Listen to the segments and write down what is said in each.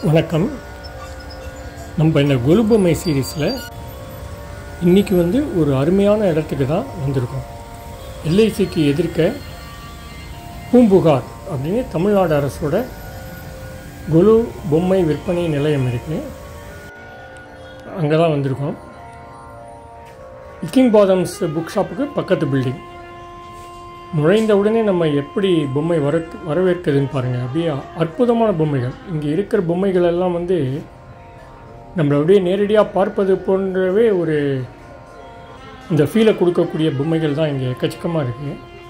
வணக்கம் நம்ம இந்த கொலுபொம்மை சீரீஸில் இன்றைக்கி வந்து ஒரு அருமையான இடத்துக்கு தான் வந்திருக்கோம் எல்ஐசிக்கு எதிர்க்க பூம்புகார் அப்படின்னு தமிழ்நாடு அரசோட கொலு பொம்மை விற்பனை நிலையம் இருக்குது அங்கே தான் வந்திருக்கோம் கிங் பாதம்ஸ் புக் ஷாப்புக்கு பக்கத்து பில்டிங் நுழைந்த உடனே நம்ம எப்படி பொம்மை வர வரவேற்குதுன்னு பாருங்கள் அப்படியே அற்புதமான பொம்மைகள் இங்கே இருக்கிற பொம்மைகள் எல்லாம் வந்து நம்மளை அப்படியே நேரடியாக பார்ப்பது போன்றவே ஒரு இந்த ஃபீலை கொடுக்கக்கூடிய பொம்மைகள் தான் இங்கே எக்கச்சக்கமாக இருக்குது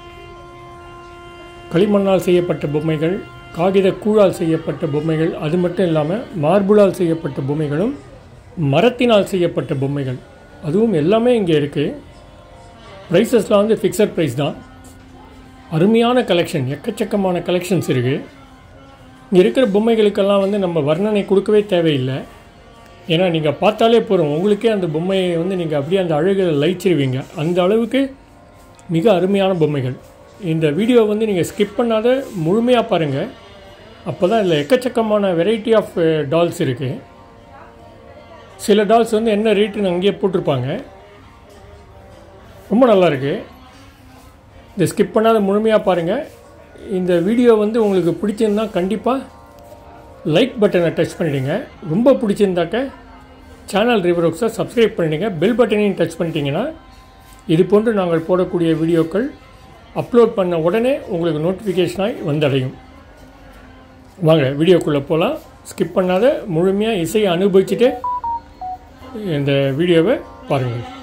களிமண்ணால் செய்யப்பட்ட பொம்மைகள் காகித கூழால் செய்யப்பட்ட பொம்மைகள் அது மட்டும் இல்லாமல் மார்பிளால் செய்யப்பட்ட பொம்மைகளும் மரத்தினால் செய்யப்பட்ட பொம்மைகள் அதுவும் எல்லாமே இங்கே இருக்குது ப்ரைஸஸ்லாம் வந்து ஃபிக்ஸட் ப்ரைஸ் தான் அருமையான கலெக்ஷன் எக்கச்சக்கமான கலெக்ஷன்ஸ் இருக்குது இங்கே இருக்கிற பொம்மைகளுக்கெல்லாம் வந்து நம்ம வர்ணனை கொடுக்கவே தேவையில்லை ஏன்னா நீங்கள் பார்த்தாலே போகிறோம் உங்களுக்கே அந்த பொம்மையை வந்து நீங்கள் அப்படியே அந்த அழகில் லயிச்சிருவீங்க அந்த அளவுக்கு மிக அருமையான பொம்மைகள் இந்த வீடியோ வந்து நீங்கள் ஸ்கிப் பண்ணாத முழுமையாக பாருங்கள் அப்போ தான் இதில் எக்கச்சக்கமான வெரைட்டி ஆஃப் டால்ஸ் இருக்குது சில டால்ஸ் வந்து என்ன ரேட்டுன்னு அங்கேயே போட்டிருப்பாங்க ரொம்ப நல்லா இருக்குது இந்த ஸ்கிப் பண்ணாத முழுமையாக பாருங்கள் இந்த வீடியோ வந்து உங்களுக்கு பிடிச்சிருந்தா கண்டிப்பாக லைக் பட்டனை டச் பண்ணிவிடுங்க ரொம்ப பிடிச்சிருந்தாக்க சேனல் ரிவரோக்ஸை சப்ஸ்கிரைப் பண்ணிடுங்க பெல் பட்டனையும் டச் பண்ணிட்டீங்கன்னா இது போன்று நாங்கள் போடக்கூடிய வீடியோக்கள் அப்லோட் பண்ண உடனே உங்களுக்கு நோட்டிஃபிகேஷனாக வந்தடையும் வாங்க வீடியோக்குள்ளே போகலாம் ஸ்கிப் பண்ணாத முழுமையாக இசையை அனுபவிச்சுட்டு இந்த வீடியோவை பாருங்கள்